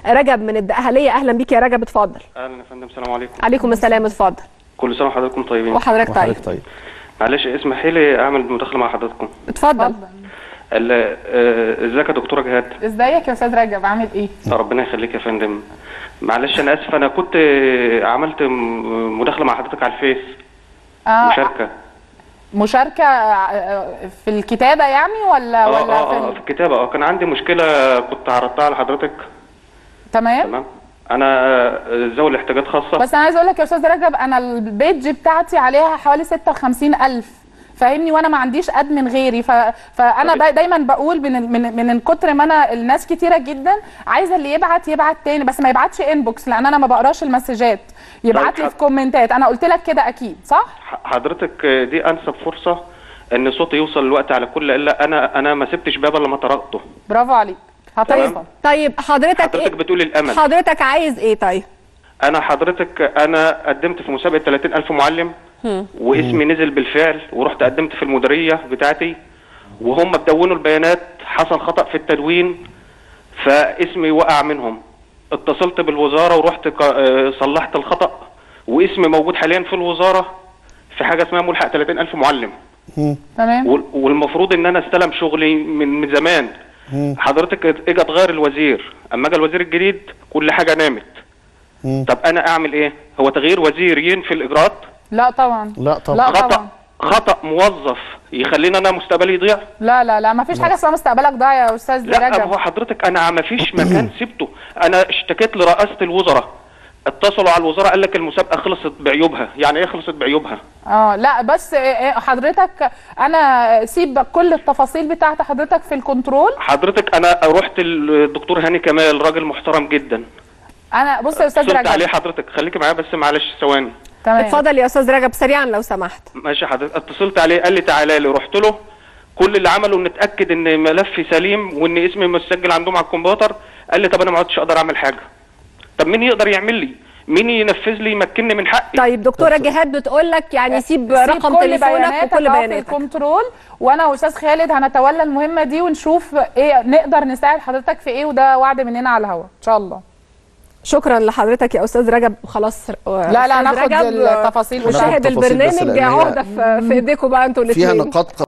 رجب من الدقهليه اهلا بيك يا رجب اتفضل اهلا يا فندم السلام عليكم عليكم السلام اتفضل كل سنه وحضراتكم طيبين وحضرتك طيب وحضرتك طيب معلش اسمحي لي اعمل مداخله مع حضراتكم اتفضل ال- آه، ازيك يا دكتوره جهاد ازيك يا استاذ رجب عامل ايه؟ ربنا يخليك يا فندم معلش انا اسف انا كنت آه، عملت م- مداخله مع حضرتك على الفيس آه مشاركه مشاركه آه، في الكتابه يعني ولا اه ولا اه في اه ال... في الكتابه اه كان عندي مشكله كنت عرضتها على حضرتك تمام تمام انا آه، ذوي الاحتياجات خاصه بس انا عايز اقول لك يا استاذ رجب انا البيج بتاعتي عليها حوالي 56000 فاهمني وانا ما عنديش ادمن غيري ف... فانا طب- دا دايما بقول من من من كتر ما انا الناس كتيره جدا عايزه اللي يبعت يبعت تاني بس ما يبعتش انبوكس لان انا ما بقراش المسجات يبعت لي طيب، في كومنتات انا قلت لك كده اكيد صح ح- حضرتك آه، دي انسب فرصه ان صوتي يوصل الوقت على كل الا انا انا ما سبتش باب الا ما طرقته برافو عليك هتوصل طيب حضرتك حضرتك ايه بتقولي الامل حضرتك عايز ايه طيب انا حضرتك انا قدمت في مسابقه 30000 معلم واسمي نزل بالفعل ورحت قدمت في المديريه بتاعتي وهم دونوا البيانات حصل خطا في التدوين فاسمي وقع منهم اتصلت بالوزاره ورحت ق- آه، صلحت الخطا واسمي موجود حاليا في الوزاره في حاجه اسمها ملحق 30000 معلم تمام وال- والمفروض ان انا استلم شغلي من من زمان حضرتك اجى اتغير الوزير اما اجى الوزير الجديد كل حاجه نامت طب انا اعمل ايه هو تغيير وزير ينفي الاجراءات لا طبعا لا طبعا. لا خطا طبعا خطا موظف يخليني انا مستقبلي يضيع لا لا لا ما فيش حاجه اسمها مستقبلك ضايع يا استاذ لا رجب هو حضرتك انا ما فيش مكان سبته انا اشتكيت لرئاسه الوزراء اتصلوا على الوزراء قال لك المسابقه خلصت بعيوبها يعني ايه خلصت بعيوبها اه لا بس إيه- إيه حضرتك انا سيب كل التفاصيل بتاعت حضرتك في الكنترول حضرتك انا رحت الدكتور هاني كمال راجل محترم جدا انا بص يا استاذ اتصلت عليه رجب حضرتك خليكي معايا بس معلش ثواني تمام اتفضل يا استاذ رجب سريعا لو سمحت ماشي حضرتك اتصلت عليه قال لي تعالى لي رحت له كل اللي عمله ان اتاكد ان ملفي سليم وان اسمي مسجل عندهم على الكمبيوتر قال لي طب انا ما عدتش اقدر اعمل حاجه طب مين يقدر يعمل لي مين ينفذ لي يمكنني من حقي طيب دكتوره جهاد بتقول لك يعني سيب سيب رقم كل تليفونك بياناتك وكل أهو في بياناتك الكنترول وانا واستاذ خالد هنتولى المهمه دي ونشوف ايه نقدر نساعد حضرتك في ايه وده وعد مننا على الهواء ان شاء الله شكرا لحضرتك يا استاذ رجب خلاص لا لا ناخد التفاصيل مشاهد التفاصيل بس البرنامج لأن هي عهده في في ايديكم بقى انتوا فيها الاثنين نقاط